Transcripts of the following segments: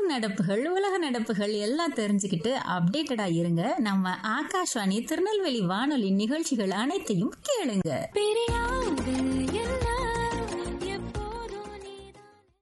நடப்புகள் உலக நடப்புகள் எல்லாம் தெரிஞ்சுக்கிட்டு அப்டேட்டடா இருங்க நம்ம ஆகாஷ்வாணி திருநெல்வேலி வானொலி நிகழ்ச்சிகள் அனைத்தையும் கேளுங்க பிரியாது என்ன எப்போதும் நீதான்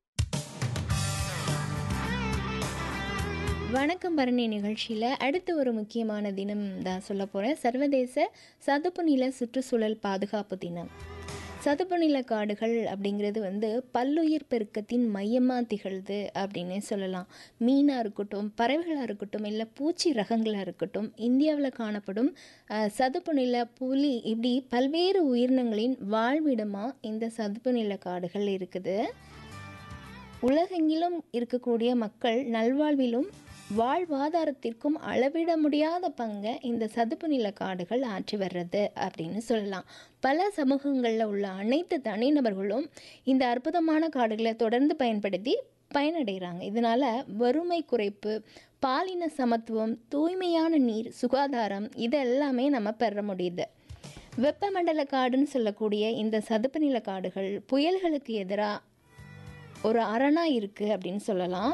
வணக்கம் பரணி நிகழ்ச்சியில் அடுத்த ஒரு முக்கியமான தினம் தான் சொல்ல போகிறேன் சர்வதேச சதுப்பு நில சுற்றுச்சூழல் பாதுகாப்பு தினம் சதுப்பு நில காடுகள் அப்படிங்கிறது வந்து பல்லுயிர் பெருக்கத்தின் மையமாக திகழ்து அப்படின்னே சொல்லலாம் மீனாக இருக்கட்டும் பறவைகளாக இருக்கட்டும் இல்லை பூச்சி ரகங்களாக இருக்கட்டும் இந்தியாவில் காணப்படும் அஹ், சதுப்பு நில புலி இப்படி பல்வேறு உயிரினங்களின் வாழ்விடமாக இந்த சதுப்பு நில காடுகள் இருக்குது உலகெங்கிலும் இருக்கக்கூடிய மக்கள் நல்வாழ்விலும் வாழ்வாதாரத்திற்கும் அளவிட முடியாத பங்கை இந்த சதுப்பு நில காடுகள் ஆற்றி வர்றது அப்படின்னு சொல்லலாம் பல சமூகங்களில் உள்ள அனைத்து தனிநபர்களும் இந்த அற்புதமான காடுகளை தொடர்ந்து பயன்படுத்தி பயனடைகிறாங்க இதனால் வறுமை குறைப்பு பாலின சமத்துவம் தூய்மையான நீர் சுகாதாரம் இது எல்லாமே நம்ம பெற முடியுது வெப்பமண்டல காடுன்னு சொல்லக்கூடிய இந்த சதுப்பு நில காடுகள் புயல்களுக்கு எதிராக ஒரு அரணாக இருக்குது அப்படின்னு சொல்லலாம்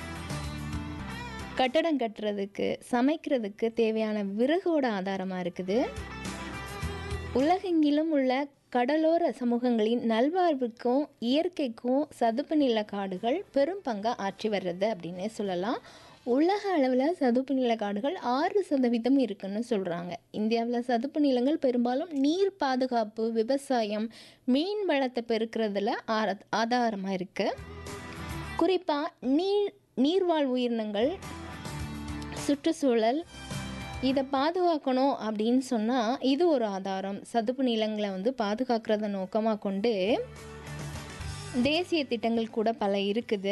கட்டடம் கட்டுறதுக்கு சமைக்கிறதுக்கு தேவையான விறகோட ஆதாரமாக இருக்குது உலகெங்கிலும் உள்ள கடலோர சமூகங்களின் நல்வாழ்வுக்கும் இயற்கைக்கும் சதுப்பு நில காடுகள் பெரும் பங்கை ஆற்றி வர்றது அப்படின்னே சொல்லலாம் உலக அளவில் சதுப்பு நில காடுகள் ஆறு சதவீதம் இருக்குன்னு சொல்கிறாங்க இந்தியாவில் சதுப்பு நிலங்கள் பெரும்பாலும் நீர் பாதுகாப்பு விவசாயம் மீன் வளத்தை பெருக்கிறதுல ஆர ஆதாரமாக இருக்குது குறிப்பாக நீர் நீர்வாழ் உயிரினங்கள் சுற்றுச்சூழல் இதை பாதுகாக்கணும் அப்படின்னு சொன்னால் இது ஒரு ஆதாரம் சதுப்பு நிலங்களை வந்து பாதுகாக்கிறத நோக்கமாக கொண்டு தேசிய திட்டங்கள் கூட பல இருக்குது